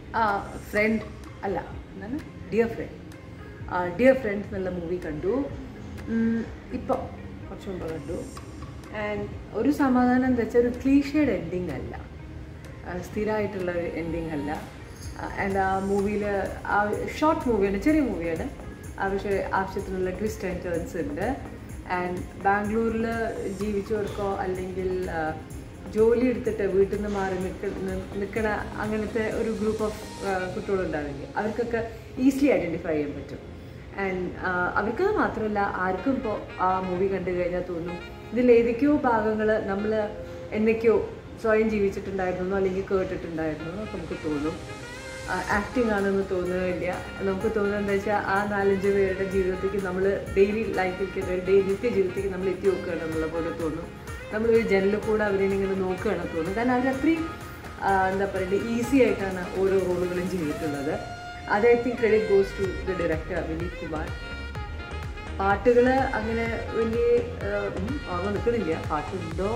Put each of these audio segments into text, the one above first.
ആ ഫ്രണ്ട് അല്ല എന്താണ് ഡിയർ ഫ്രണ്ട് ഡിയർ ഫ്രണ്ട് എന്നുള്ള മൂവി കണ്ടു ഇപ്പോൾ കുറച്ച് മുമ്പ് കണ്ടു ആൻഡ് ഒരു സമാധാനം എന്താ വെച്ചാൽ ഒരു ക്ലീഷേഡ് എൻഡിങ് അല്ല ആ, സ്ഥിരമായിട്ടുള്ള ഒരു എൻഡിങ് അല്ല ആൻഡ് ആ മൂവിയിൽ ആ ഷോർട്ട് മൂവിയാണ് ചെറിയ മൂവിയാണ് പക്ഷേ ആവശ്യത്തിനുള്ള ട്വിസ്റ്റ് ആൻഡ് ടേൺസ് ഉണ്ട് ആൻഡ് ബാംഗ്ലൂരിൽ ജീവിച്ചവർക്കോ അല്ലെങ്കിൽ ആ, ജോലി എടുത്തിട്ട് വീട്ടിൽ നിന്ന് മാറി നിൽക്ക നിൽക്കണ അങ്ങനത്തെ ഒരു ഗ്രൂപ്പ് ഓഫ് കുട്ടികളുണ്ടാവില്ലേ അവർക്കൊക്കെ ഈസിലി ഐഡൻറ്റിഫൈ ചെയ്യാൻ പറ്റും ആൻഡ് അവർക്കത് മാത്രമല്ല ആർക്കും ഇപ്പോൾ ആ മൂവി കണ്ടു കഴിഞ്ഞാൽ തോന്നും ഇതിൽ ഏതൊക്കെയോ ഭാഗങ്ങൾ നമ്മൾ എന്നൊക്കെയോ സ്വയം ജീവിച്ചിട്ടുണ്ടായിരുന്നു അല്ലെങ്കിൽ കേട്ടിട്ടുണ്ടായിരുന്നു എന്നൊക്കെ നമുക്ക് തോന്നും ആക്ടിങ് ആണെന്ന് തോന്നുന്നില്ല നമുക്ക് തോന്നുന്നത് എന്താ വെച്ചാൽ ആ നാലഞ്ച് പേരുടെ ജീവിതത്തേക്ക് നമ്മൾ ഡെയിലി ലൈഫിലേക്ക് ഡെയിലി നിത്യ ജീവിതത്തേക്ക് നമ്മൾ എത്തി നോക്കുകയാണ് എന്നുള്ള പോലെ തോന്നും നമ്മളൊരു ജനലിൽ കൂടെ അവരെ ഇങ്ങനെ നോക്കുകയാണ് തോന്നും കാരണം അവർ അത്രയും ആ, എന്താ പറയുക ഈസി ആയിട്ടാണ് ഓരോ റോളുകളും ചെയ്തിട്ടുള്ളത് അത് I think credit goes to the director Vineeth Kumar പാട്ടുകൾ അങ്ങനെ വലിയ ഓർമ്മ നിൽക്കണില്ല പാട്ടുണ്ടോ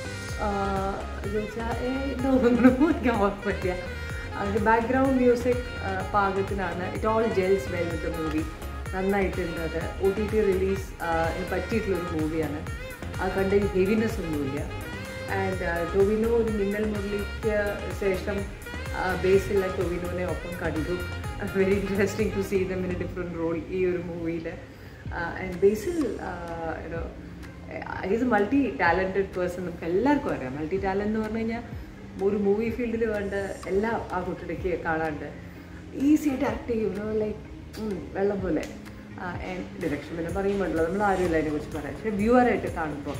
ചോദിച്ചാൽ ഏ ഉണ്ടോ എനിക്ക് ഓർമ്മയില്ല അതിൻ്റെ ബാക്ക്ഗ്രൗണ്ട് മ്യൂസിക് പാകത്തിനാണ് it all gels well with the movie നന്നായിട്ടുണ്ട് അത് ഒ ടി ടി റിലീസ് പറ്റിയിട്ടുള്ളൊരു മൂവിയാണ് ആ കണ്ട ഹെവിനെസ് ഒന്നുമില്ല ആൻഡ് ടൊവിനോ ഒരു മിന്നൽ മുരളിക്ക് ശേഷം ബേസിലുള്ള ടൊവിനോനെ ഒപ്പം കണ്ടു very interesting to see them in a different role ഈ ഒരു മൂവിയിൽ and Basil you know is multi talented person നമുക്ക് എല്ലാവർക്കും അറിയാം മൾട്ടി ടാലൻറ്റ് എന്ന് പറഞ്ഞു കഴിഞ്ഞാൽ ഒരു മൂവി ഫീൽഡിൽ വേണ്ട എല്ലാം ആ കുട്ടിക്ക് കാണാണ്ട് ഈസി ആയിട്ട് ആക്ട് ചെയ്യും ലൈക്ക് വെള്ളം പോലെ ഡിറക്ഷൻ പിന്നെ പറയുമ്പോഴല്ലോ നമ്മൾ ആരുമില്ല അതിനെക്കുറിച്ച് പറയാം പക്ഷേ വ്യൂവറായിട്ട് കാണുമ്പോൾ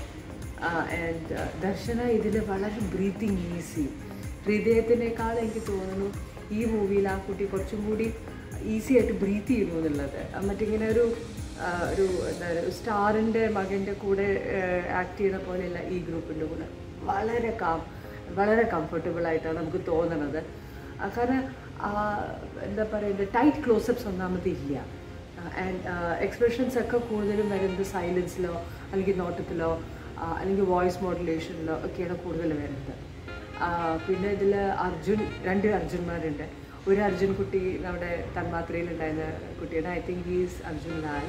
ആൻഡ് ദർശന ഇതിൽ വളരെ ബ്രീത്തിങ് ഈസി ഹൃദയത്തിനേക്കാൾ എനിക്ക് തോന്നുന്നു ഈ മൂവിയിൽ ആ കുട്ടി കുറച്ചും കൂടി ഈസി ആയിട്ട് ബ്രീത്ത് ചെയ്യുന്നു എന്നുള്ളത് ആ മറ്റിങ്ങനെ ഒരു ആ, ഒരു എന്താ പറയുക സ്റ്റാറിൻ്റെ മകൻ്റെ കൂടെ ആക്ട് ചെയ്യുന്ന പോലെയല്ല ഈ ഗ്രൂപ്പിൻ്റെ കൂടെ വളരെ കാം വളരെ കംഫർട്ടബിൾ ആയിട്ടാണ് നമുക്ക് തോന്നുന്നത് ആ, കാരണം ആ, എന്താ പറയുക ടൈറ്റ് ക്ലോസപ്സ് ഒന്നാമത് ഇല്ല ആൻഡ് എക്സ്പ്രഷൻസ് ഒക്കെ കൂടുതലും വരുന്നത് സൈലൻസിലോ അല്ലെങ്കിൽ നോട്ടത്തിലോ ആ, അല്ലെങ്കിൽ വോയിസ് മോഡുലേഷനിലോ ഒക്കെയാണ് കൂടുതൽ വരുന്നത് ആ, പിന്നെ ഇതിൽ അർജുൻ രണ്ട് അർജുന്മാരുണ്ട് ഒരു അർജുൻ കുട്ടി നമ്മുടെ തന്മാത്രയിലുണ്ടായിരുന്ന കുട്ടിയുടെ I think he's Arjun Lal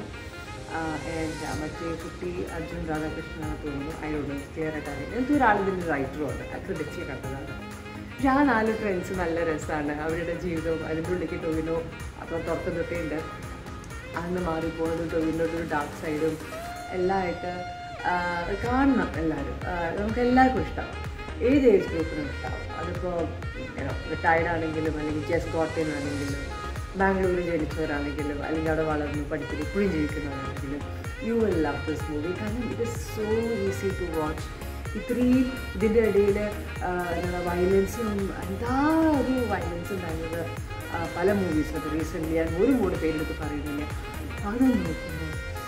and മറ്റേ കുട്ടി അർജുൻ രാധാകൃഷ്ണൻ തോന്നുന്നു അതിനോട് ക്ലിയർ ആയിട്ട് അറിയില്ല എനിക്ക് ഒരാൾ ഇതിൻ്റെ റൈറ്ററും ഉണ്ട് ക്രെഡിറ്റ് കണ്ടതാണ് പക്ഷെ ആ നാല് ഫ്രണ്ട്സ് നല്ല രസമാണ് അവരുടെ ജീവിതവും അതിൻ്റെ ഉള്ളിലേക്ക് ടൊവിനോ അപ്പോൾ തുറക്കം തൊട്ടേ ഉണ്ട് അന്ന് മാറിപ്പോയത് ടൊവിനോയുടെ ഒരു ഡാർക്ക് സൈഡും എല്ലാമായിട്ട് ആ, കാണണം എല്ലാവരും ആ, നമുക്ക് എല്ലാവർക്കും ഇഷ്ടമാവും ഏത് ഏജ് ഗ്രൂപ്പിനും ഇഷ്ടമാവും അതിപ്പോൾ റിട്ടയർഡ് ആണെങ്കിലും അല്ലെങ്കിൽ ജസ്റ്റ് ഗോട്ടൻ ആണെങ്കിലും ബാംഗ്ലൂരിൽ ജനിച്ചവരാണെങ്കിലും അല്ലെങ്കിൽ അവിടെ വളർന്നു പഠിക്കുന്നു ഇപ്പോഴും ജീവിക്കുന്നവരാണെങ്കിലും you will love this movie കാരണം it is so easy to watch ഇത്രയും ഇതിൻ്റെ ഇടയിൽ എന്താ വയലൻസും എന്താ ഒരു വയലൻസ് ഉണ്ടായിരുന്നത് ആ, പല മൂവീസിലും റീസെൻ്റ്ലി ഞാൻ ഒരു മൂന്ന് പേരെടുത്ത് പറയുന്നില്ല അത് നോക്കുമ്പോൾ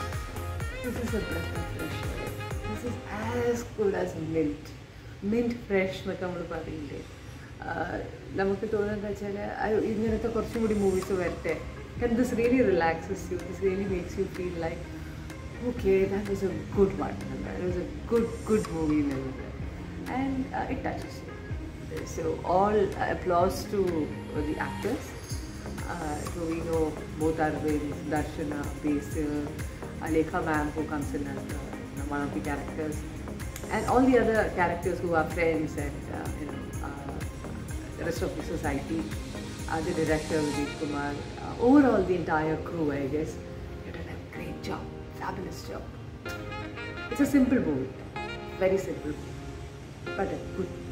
this is a breath of fresh this is as good as mint mint fresh എന്നൊക്കെ നമ്മൾ പറയില്ലേ ആ, നമുക്ക് തോന്നുന്നത് വെച്ചാൽ ഇങ്ങനത്തെ കുറച്ചും കൂടി മൂവീസ് വരട്ടെ കാരണം this really relaxes you this really makes you feel like okay, that was a good one. That was a good, good movie, Nilda. and uh, it touches you. So all applause to the actors. Uh, so we know both Arvind, Darshana, Basil, Alekha ma'am who comes in as the, you know, one of the characters, and all the other characters who are friends and uh, you know uh, the rest of the society. Uh, the director Vivek Kumar, uh, overall the entire crew, I guess, you did a great job, fabulous job. It's a simple movie, very simple, but a good